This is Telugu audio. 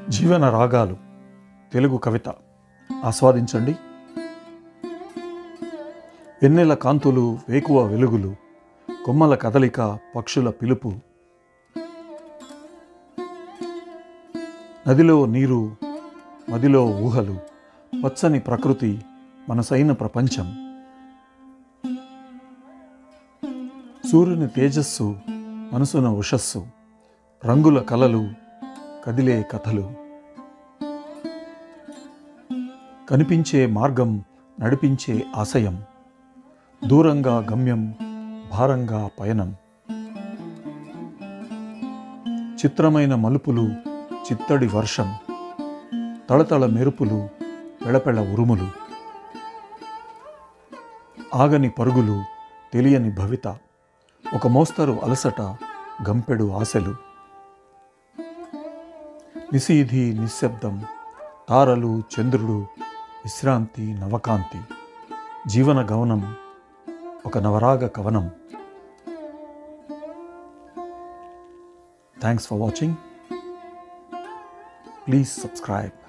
జీవన రాగాలు తెలుగు కవిత ఆస్వాదించండి వెన్నెల కాంతులు వేకువ వెలుగులు కొమ్మల కదలిక పక్షుల పిలుపు నదిలో నీరు మదిలో ఊహలు పచ్చని ప్రకృతి మనసైన ప్రపంచం సూర్యుని తేజస్సు మనసున ఉషస్సు రంగుల కలలు కదిలే కథలు కనిపించే మార్గం నడిపించే ఆశయం దూరంగా గమ్యం భారంగా పయనం చిత్రమైన మలుపులు చిత్తడి వర్షం తళతళ మెరుపులు పెళపెళ ఉరుములు ఆగని పరుగులు తెలియని భవిత ఒక మోస్తరు అలసట గంపెడు ఆశలు నిశీధి నిశ్శబ్దం తారలు చంద్రుడు విశ్రాంతి నవకాంతి జీవన గవనం ఒక నవరాగ కవనం thanks for watching please subscribe